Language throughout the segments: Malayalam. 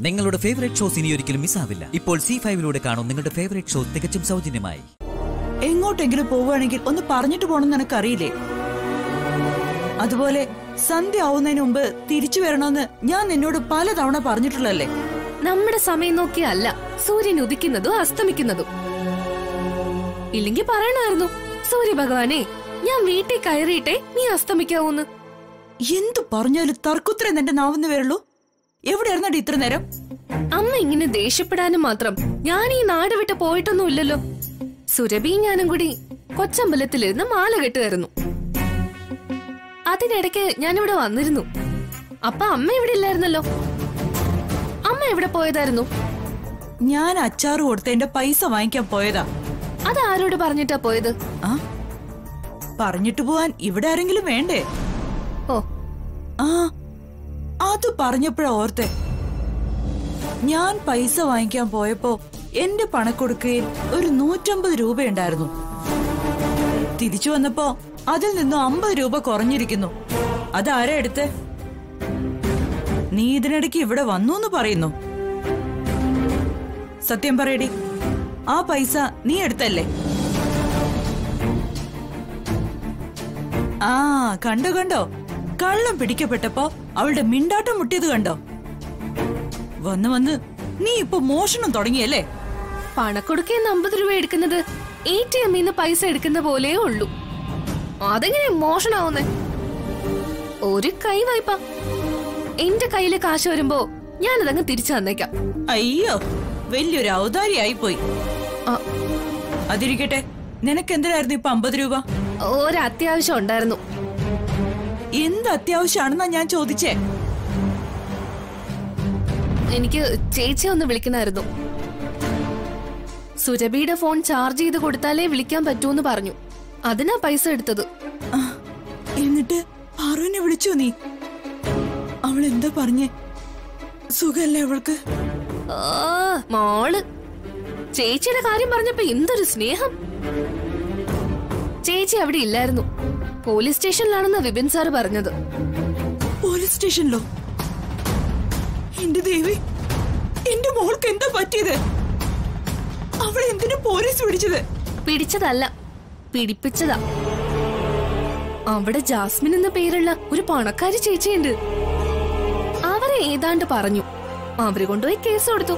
നിങ്ങളുടെ ഫേവറേറ്റ് ഷോസ് ഇനി ഒരിക്കലും മിസ്സാവില്ല ഇപ്പോൾ സി ഫൈവിലൂടെ കാണും നിങ്ങളുടെ ഫേവറേറ്റ് ഷോ തികച്ചും സൗജന്യമായി എങ്ങോട്ടെങ്കിലും പോവുകയാണെങ്കിൽ ഒന്ന് പറഞ്ഞിട്ട് പോണെന്ന് നിനക്കറിയില്ലേ അതുപോലെ സന്ധ്യ ആവുന്നതിന് മുമ്പ് തിരിച്ചു വരണമെന്ന് ഞാൻ നിന്നോട് പലതവണ പറഞ്ഞിട്ടുള്ളല്ലേ നമ്മുടെ സമയം നോക്കിയല്ല സൂര്യൻ ഉദിക്കുന്നതും അസ്തമിക്കുന്നതും ഇല്ലെങ്കിൽ പറയണമായിരുന്നു സൂര്യഭഗവാനെ ഞാൻ വീട്ടിൽ കയറിയിട്ടേ നീ അസ്തമിക്കാവൂന്ന് എന്തു പറഞ്ഞാലും തർക്കുത്തരം നിന്റെ നാവുന്ന് വരുള്ളൂ എവിടെയായിരുന്നടി ഇത്ര നേരം അമ്മ ഇങ്ങനെ ദേഷ്യപ്പെടാനും മാത്രം ഞാൻ ഈ നാട് വിട്ട് പോയിട്ടൊന്നുമില്ലല്ലോ സുരഭിയും ഞാനും കൂടി കൊച്ചമ്പലത്തിലിരുന്ന് മാല കെട്ടുമായിരുന്നു അതിനിടയ്ക്ക് ഞാനിവിടെ വന്നിരുന്നു അപ്പൊ അമ്മ ഇവിടെ ഇല്ലായിരുന്നല്ലോ അമ്മ എവിടെ പോയതായിരുന്നു ഞാൻ അച്ചാറ് കൊടുത്തതിന്റെ പൈസ വാങ്ങിക്കാൻ പോയതാ അത് ആരോട് പറഞ്ഞിട്ടാ പോയത് ആ പറഞ്ഞിട്ട് പോവാൻ ഇവിടെ ആരെങ്കിലും വേണ്ടേ ഓ ആ അത് പറഞ്ഞപ്പോഴാ ഓർത്തെ ഞാൻ പൈസ വാങ്ങിക്കാൻ പോയപ്പോ എന്റെ പണക്കൊടുക്കയിൽ ഒരു നൂറ്റമ്പത് രൂപയുണ്ടായിരുന്നു തിരിച്ചു വന്നപ്പോ അതിൽ നിന്നും അമ്പത് രൂപ കുറഞ്ഞിരിക്കുന്നു അതാരാ എടുത്ത് നീ ഇതിനിടയ്ക്ക് ഇവിടെ വന്നു എന്ന് പറയുന്നു സത്യം പറയടി ആ പൈസ നീ എടുത്തല്ലേ ആ കണ്ടോ കണ്ടോ കള്ളം പിടിക്കപ്പെട്ടപ്പോ അവളുടെ മിണ്ടാട്ടം മുട്ടിയത് കണ്ടോ വന്ന് വന്ന് നീ ഇപ്പൊ മോഷണം തുടങ്ങിയല്ലേ പണക്കൊടുക്കേന്ന് അമ്പത് രൂപ എടുക്കുന്നത് എ ടി എമ്മിന്ന് പൈസ എടുക്കുന്ന പോലെയേ ഉള്ളൂ അതെങ്ങനെ മോഷണാവുന്നേ ഒരു കൈ വായ്പ എന്റെ കയ്യില് കാശ് വരുമ്പോ ഞാനതങ്ങ് തിരിച്ചു തന്നേക്കാം അയ്യോ വലിയൊരു ഔദാരിയായി പോയി ആ, അതിരിക്കട്ടെ നിനക്കെന്തിനായിരുന്നു ഇപ്പൊ അമ്പത് രൂപ ഒരു അത്യാവശ്യം ഉണ്ടായിരുന്നു എന്ത് അത്യാവശ്യമാണെന്നാ ഞാൻ ചോദിച്ചേ എനിക്ക് ചേച്ചി ഒന്ന് വിളിക്കണമായിരുന്നു സുരഭിയുടെ ഫോൺ ചാർജ് ചെയ്ത് കൊടുത്താലേ വിളിക്കാൻ പറ്റൂന്ന് പറഞ്ഞു അതിനാ പൈസ എടുത്തത് ആ, എന്നിട്ട് പാറുവിനെ വിളിച്ചോ നീ അവൾ എന്താ പറഞ്ഞേ സുഖല്ലേ അവൾക്ക് ആ, മോള് ചേച്ചിയുടെ കാര്യം പറഞ്ഞപ്പോ എന്തൊരു സ്നേഹം ചേച്ചി അവിടെ ഇല്ലായിരുന്നു പോലീസ് സ്റ്റേഷനിലാണെന്ന് വിപിൻ സാറ് പറഞ്ഞത് പോലീസ് സ്റ്റേഷനിലോ എന്റെ ദേവി എന്റെ മോൾക്ക് എന്താ പറ്റിയത് അവളെ എന്തിനു പോലീസ് പിടിച്ചത് പിടിച്ചതല്ല പിടിപ്പിച്ചതാ അവിടെ ജാസ്മിൻ എന്ന പേരുള്ള ഒരു പണക്കാരി ചേച്ചിയുണ്ട് അവരെ ഏതാണ്ട് പറഞ്ഞു അവര് കൊണ്ടുപോയി കേസ് കൊടുത്തു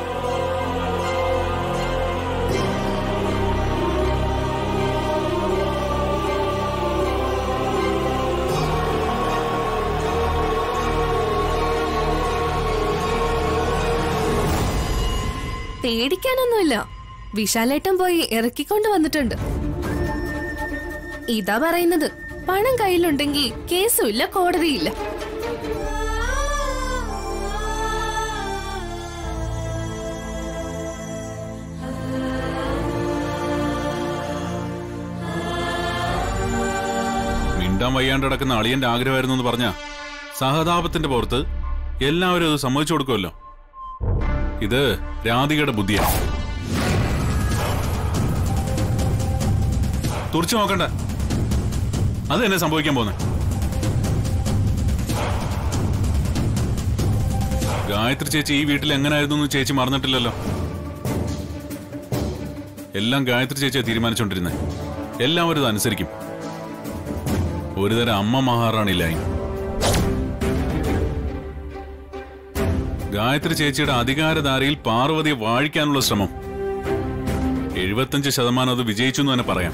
പേടിക്കാനൊന്നുമില്ല വിശാലേട്ടൻ പോയി ഇറക്കിക്കൊണ്ട് വന്നിട്ടുണ്ട് ഇതാ പറയുന്നത് പണം കയ്യിലുണ്ടെങ്കിൽ കേസുമില്ല കോടതിയില്ല മിണ്ടാൻ വയ്യാണ്ട് കിടക്കുന്ന അളിയന്റെ ആഗ്രഹമായിരുന്നു എന്ന് പറഞ്ഞ സഹതാപത്തിന്റെ പുറത്ത് എല്ലാവരും അത് സമ്മതിച്ചു കൊടുക്കുമല്ലോ ഇത് രാധികയുടെ ബുദ്ധിയാണ് തുറച്ചു നോക്കണ്ട അത് തന്നെ സംഭവിക്കാൻ പോന്നെ ഗായത്രി ചേച്ചി ഈ വീട്ടിൽ എങ്ങനായിരുന്നു എന്ന് ചേച്ചി മറന്നിട്ടില്ലല്ലോ എല്ലാം ഗായത്രി ചേച്ചിയെ തീരുമാനിച്ചോണ്ടിരുന്നത് എല്ലാവരും ഇത് അനുസരിക്കും ഒരുതരം അമ്മ മഹാറാണില്ലായി ഗായത്രി ചേച്ചിയുടെ അധികാരധാരയിൽ പാർവതിയെ വാഴിക്കാനുള്ള ശ്രമം എഴുപത്തഞ്ച് ശതമാനം അത് വിജയിച്ചു എന്ന് തന്നെ പറയാം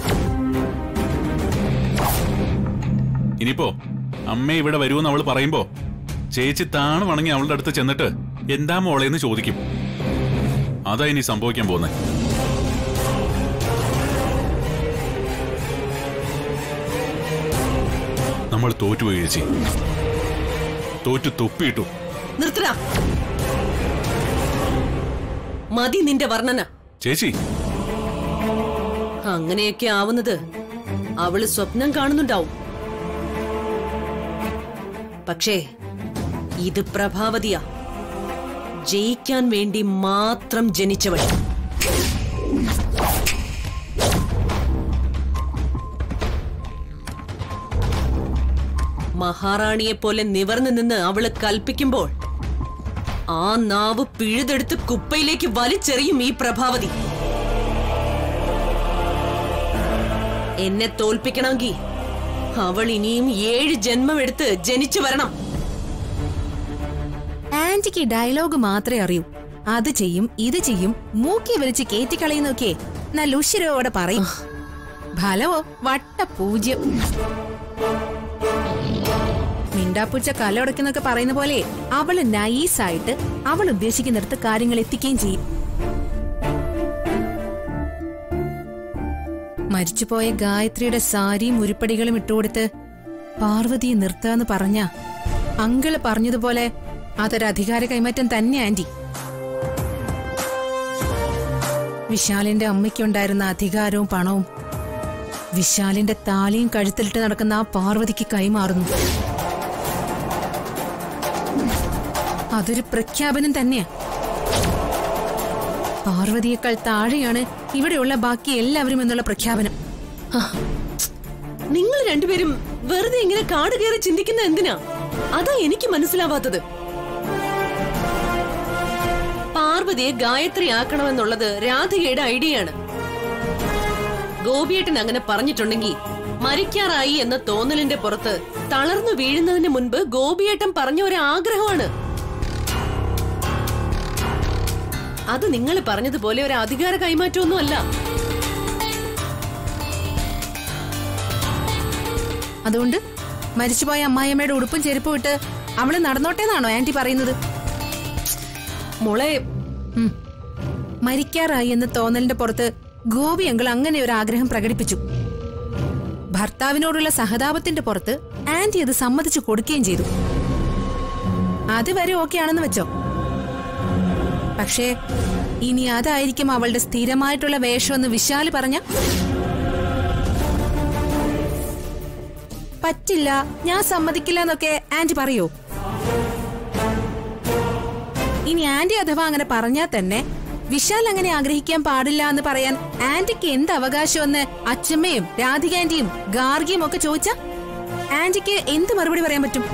ഇനിയിപ്പോ അമ്മ ഇവിടെ വരുമെന്ന് അവൾ പറയുമ്പോ ചേച്ചി താണ് വണങ്ങി അവളുടെ അടുത്ത് ചെന്നിട്ട് എന്താ മോളേന്ന് ചോദിക്കും അതാ ഇനി സംഭവിക്കാൻ പോകുന്നത് നമ്മൾ തോറ്റുപോയി ചേച്ചി തോറ്റു തൊപ്പിയിട്ടു നിർത്തടാ മതി നിന്റെ വർണ്ണന ചേച്ചി അങ്ങനെയൊക്കെ ആവുന്നത് അവള് സ്വപ്നം കാണുന്നുണ്ടാവും പക്ഷേ ഇത് പ്രഭാവതിയാ ജയിക്കാൻ വേണ്ടി മാത്രം ജനിച്ചവൾ മഹാറാണിയെ പോലെ നിവർന്നു നിന്ന് അവള് കൽപ്പിക്കുമ്പോൾ ആ നാവ് പിഴുതെടുത്ത് കുപ്പയിലേക്ക് വലിച്ചെറിയും ഈ പ്രഭാവതി എന്നെ തോൽപ്പിക്കണമെങ്കിൽ അവൾ ഇനിയും ഏഴ് ജന്മമെടുത്ത് ജനിച്ചു വരണം ആന്റിക്ക് ഡയലോഗ് മാത്രമേ അറിയൂ അത് ചെയ്യും ഇത് ചെയ്യും മൂക്കി വലിച്ച് കേറ്റിക്കളയുന്നൊക്കെ നല്ല ഉശിരോടെ പറയും ഫലവോ വട്ട പൂജ്യം മിണ്ടാപ്പൂച്ച കലൊടക്കുന്നൊക്കെ പറയുന്ന പോലെ അവള് നൈസായിട്ട് അവൾ ഉദ്ദേശിക്കുന്നിടത്ത് കാര്യങ്ങൾ എത്തിക്കുകയും ചെയ്യും മരിച്ചുപോയ ഗായത്രിയുടെ സാരിയും ഉരുപ്പടികളും ഇട്ടുകൊടുത്ത് പാർവതിയെ നിർത്താന്ന് പറഞ്ഞ അങ്കിള് പറഞ്ഞതുപോലെ അതൊരു അധികാര കൈമാറ്റം തന്നെ ആന്റി വിശാലിന്റെ അമ്മയ്ക്കുണ്ടായിരുന്ന അധികാരവും പണവും വിശാലിന്റെ താലിയും കഴുത്തിലിട്ട് നടക്കുന്ന ആ പാർവതിക്ക് കൈമാറുന്നു അതൊരു പ്രഖ്യാപനം തന്നെയാ പാർവതിയേക്കാൾ താഴെയാണ് ഇവിടെയുള്ള ബാക്കി എല്ലാവരും എന്നുള്ള പ്രഖ്യാപനം നിങ്ങൾ രണ്ടുപേരും വെറുതെ ഇങ്ങനെ കാട് കയറി ചിന്തിക്കുന്ന എന്തിനാ അതാ എനിക്ക് മനസ്സിലാവാത്തത് പാർവതിയെ ഗായത്രി ആക്കണമെന്നുള്ളത് രാധികയുടെ ഐഡിയയാണ് ഗോപിയേട്ടൻ അങ്ങനെ പറഞ്ഞിട്ടുണ്ടെങ്കിൽ മരിക്കാറായി എന്ന തോന്നലിന്റെ പുറത്ത് തളർന്നു വീഴുന്നതിന് മുൻപ് ഗോപിയേട്ടൻ പറഞ്ഞ ഒരു ആഗ്രഹമാണ് അത് നിങ്ങൾ പറഞ്ഞതുപോലെ ഒരു അധികാര കൈമാറ്റമൊന്നും അല്ല അതുകൊണ്ട് മരിച്ചുപോയ അമ്മായിയമ്മയുടെ ഉടുപ്പും ചെരുപ്പും ഇട്ട് അവള് നടന്നോട്ടേന്നാണോ ആന്റി പറയുന്നത് മോളെ ഉം. മരിക്കാറായി എന്ന തോന്നലിന്റെ പുറത്ത് ഗോപി അങ്കിൾ അങ്ങനെ ഒരു ആഗ്രഹം പ്രകടിപ്പിച്ചു ഭർത്താവിനോടുള്ള സഹതാപത്തിന്റെ പുറത്ത് ആന്റി അത് സമ്മതിച്ചു കൊടുക്കുകയും ചെയ്തു അതുവരെ ഓക്കെ ആണെന്ന് വെച്ചോ പക്ഷേ ഇനി അതായിരിക്കും അവളുടെ സ്ഥിരമായിട്ടുള്ള വേഷമെന്ന് വിശാല് പറഞ്ഞ പറ്റില്ല ഞാൻ സമ്മതിക്കില്ല എന്നൊക്കെ ആന്റി പറയോ ഇനി ആന്റി അഥവാ അങ്ങനെ പറഞ്ഞാൽ തന്നെ വിശാൽ അങ്ങനെ ആഗ്രഹിക്കാൻ പാടില്ല എന്ന് പറയാൻ ആന്റിക്ക് എന്ത് അവകാശമെന്ന് അച്ഛമ്മയും രാധിക ആന്റിയും ഗാർഗിയും ഒക്കെ ചോദിച്ച ആന്റിക്ക് എന്ത് മറുപടി പറയാൻ പറ്റും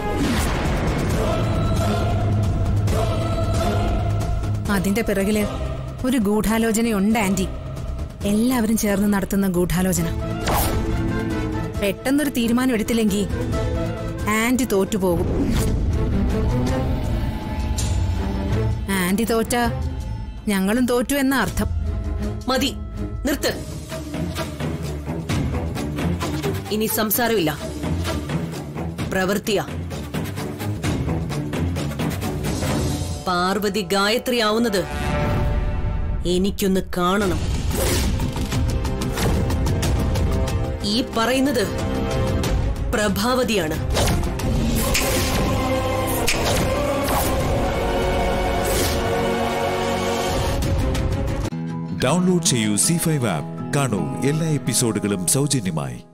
അതിന്റെ പിറകില് ഒരു ഗൂഢാലോചനയുണ്ട് ആന്റി എല്ലാവരും ചേർന്ന് നടത്തുന്ന ഗൂഢാലോചന പെട്ടെന്നൊരു തീരുമാനം എടുത്തില്ലെങ്കിൽ ആന്റി തോറ്റുപോകും ആന്റി തോറ്റ ഞങ്ങളും തോറ്റു എന്ന അർത്ഥം മതി നിർത്ത് ഇനി സംസാരമില്ല പ്രവൃത്തിയാ പാർവതി ഗായത്രി ആവുന്നത് എനിക്കൊന്ന് കാണണം ഈ പറയുന്നത് പ്രഭാവതിയാണ് ഡൗൺലോഡ് ചെയ്യൂ സി ഫൈവ് ആപ്പ് കാണൂ എല്ലാ എപ്പിസോഡുകളും സൗജന്യമായി